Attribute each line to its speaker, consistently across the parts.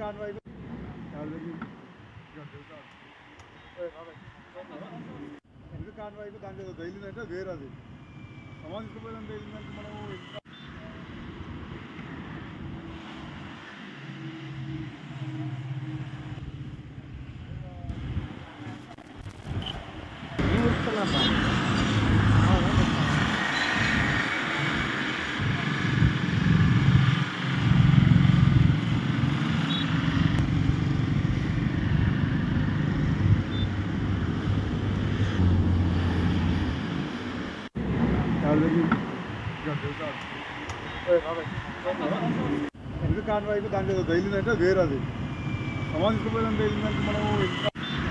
Speaker 1: convoy ఎందుకు కాన్వాయ్కు దాంట్లో తగిలిందంటే వేరు అది సమాజం తీసుకుపోయిందంటే తగిలిందంటే మనం ఎంత ఎందుకు కాన్వాయ్కు దాంట్లో తగిలిందంటే వేరు అది సమాజం తీసుకుపోయిందంటే తగిలిందంటే మనం ఎంత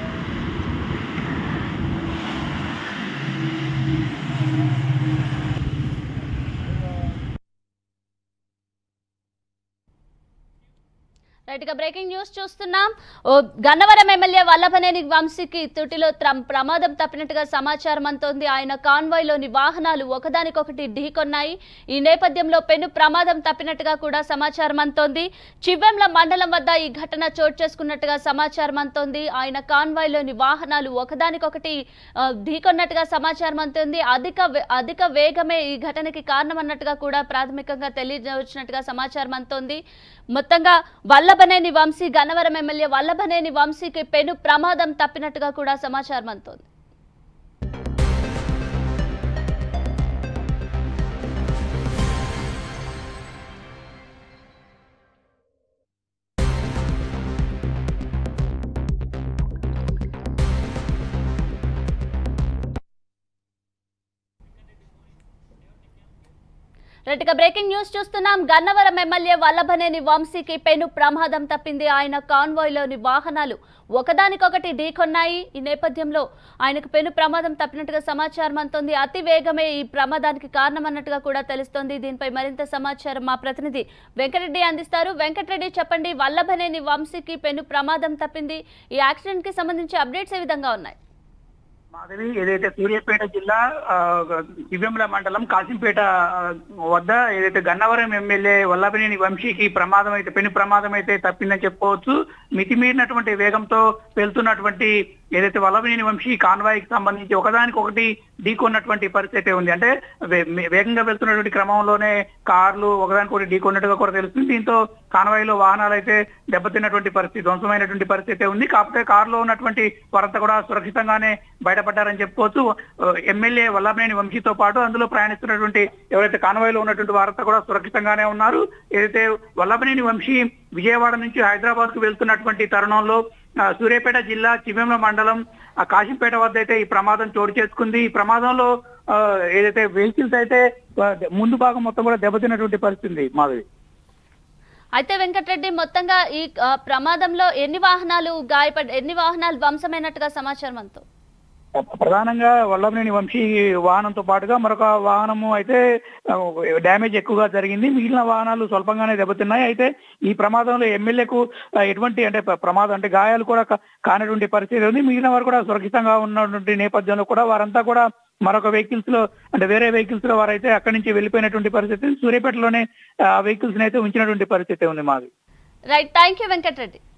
Speaker 2: రైట్ గా బ్రేకింగ్ న్యూస్ చూస్తున్నాం ఓ గన్నవరం ఎమ్మెల్యే వల్లభనేని వంశీకి తుటిలో త్రం- ప్రమాదం తప్పినట్టుగా సమాచారం అంతోంది ఆయన కాన్వాయ్ లోని వాహనాలు ఒకదానికొకటి ఢీకొన్నాయి ఈ నేపథ్యంలో పెను ప్రమాదం తప్పినట్టుగా కూడా సమాచారం అంతోంది చివ్వెంల మండలం వద్ద ఈ ఘటన చోటు చేసుకున్నట్టుగా సమాచారం అంతోంది ఆయన కాన్వాయ్ లోని వాహనాలు ఒకదానికొకటి ఆ, ఢీకొన్నట్టుగా సమాచారం అంతోంది అధిక వే- అధిక వేగమే ఈ ఘటనకి కారణం అన్నట్టుగా కూడా ప్రాథమికంగా తెలియవచ్చినట్టుగా సమాచారం అంతోంది మొత్తంగా వల్లభనేని వంశీ గన్నవరం ఎమ్మెల్యే వల్లభనేని వంశీకి పెను ప్రమాదం తప్పినట్టుగా కూడా సమాచారం అంతోంది రైట్ ఇక బ్రేకింగ్ న్యూస్ చూస్తున్నాం గన్నవరం ఎమ్మెల్యే వల్లభనేని వంశీకి పెను ప్రమాదం తప్పింది ఆయన కాన్వాయ్ లోని వాహనాలు ఒకదానికొకటి ఢీకొన్నాయి ఈ నేపథ్యంలో ఆయనకు పెను ప్రమాదం తప్పినట్టుగా సమాచారం అంతోంది అతి వేగమే ఈ ప్రమాదానికి కారణం అన్నట్టుగా కూడా తెలుస్తోంది దీనిపై మరింత సమాచారం మా ప్రతినిధి వెంకటరెడ్డి అందిస్తారు వెంకటరెడ్డి చెప్పండి వల్లభనేని వంశీకి పెను ప్రమాదం తప్పింది ఈ యాక్సిడెంట్ కి సంబంధించి అప్డేట్స్ ఏ విధంగా ఉన్నాయి
Speaker 3: మాధవి ఏదైతే సూర్యాపేట జిల్లా ఆ, దివ్యంల మండలం కాసింపేట ఆ, వద్ద ఏదైతే గన్నవరం ఎమ్మెల్యే వల్లభనేని వంశీకి ప్రమాదం అయితే పెను ప్రమాదం అయితే తప్పిందని చెప్పుకోవచ్చు మితిమీరినటువంటి వేగంతో వెళ్తున్నటువంటి ఏదైతే వల్లభనేని వంశీ కాన్వాయ్ కి సంబంధించి ఒకదానికి ఒకటి ఢీకొన్నటువంటి పరిస్థితి ఉంది అంటే వే- మే- వేగంగా వెళ్తున్నటువంటి క్రమంలోనే కార్లు ఒకదానికొకటి ఢీకొన్నట్టుగా కూడా తెలుస్తుంది దీంతో కాన్వాయ్ లో వాహనాలు అయితే దెబ్బతిన్నటువంటి పరిస్థితి ధ్వంసమైనటువంటి పరిస్థితి ఉంది కాకపోతే కారులో ఉన్నటువంటి వారంతా కూడా సురక్షితంగానే బయటపడ్డారని చెప్పుకోవచ్చు ఆ, ఎమ్మెల్యే వల్లభనేని వంశీతో పాటు అందులో ప్రయాణిస్తున్నటువంటి ఎవరైతే కాన్వాయ్ లో ఉన్నటువంటి వారంతా కూడా సురక్షితంగానే ఉన్నారు ఏదైతే వల్లభనేని వంశీ విజయవాడ నుంచి హైదరాబాద్ కు వెళ్తున్నటువంటి తరుణంలో ఆ, సూర్యాపేట జిల్లా చివ్వెంల మండలం ఆ కాశీంపేట వద్ద అయితే ఈ ప్రమాదం చోటు చేసుకుంది ఈ ప్రమాదంలో ఆ, ఏదైతే వెహికల్స్ అయితే ఆ, ముందు భాగం మొత్తం కూడా దెబ్బతిన్నటువంటి పరిస్థితి ఉంది మాధవి
Speaker 2: అయితే వెంకటరెడ్డి మొత్తంగా ఈ ఆ, ప్రమాదంలో ఎన్ని వాహనాలు గాయపడ్ ఎన్ని వాహనాలు ధ్వంసమైనట్టుగా సమాచారం అంతో
Speaker 3: ప్రధానంగా వల్లభనేని వంశీ వాహనంతో పాటుగా మరొక వాహనము అయితే ఆ, డ్యామేజ్ ఎక్కువగా జరిగింది మిగిలిన వాహనాలు స్వల్పంగానే దెబ్బతిన్నాయి అయితే ఈ ప్రమాదంలో ఎమ్మెల్యేకు ఆ, ఎటువంటి అంటే ప్ర- ప్రమాదం అంటే గాయాలు కూడా కా- కానటువంటి పరిస్థితి ఉంది మిగిలిన వారు కూడా సురక్షితంగా ఉన్నటువంటి నేపథ్యంలో కూడా వారంతా కూడా మరొక వెహికల్స్ లో అంటే వేరే వెహికల్స్ లో వారైతే అక్కడి నుంచి వెళ్ళిపోయినటువంటి పరిస్థితి సూర్యాపేటలోనే ఆ వెహికల్స్ అయితే ఉంచినటువంటి పరిస్థితి ఉంది మాది
Speaker 2: రైట్ థ్యాంక్ యూ వెంకటరెడ్డి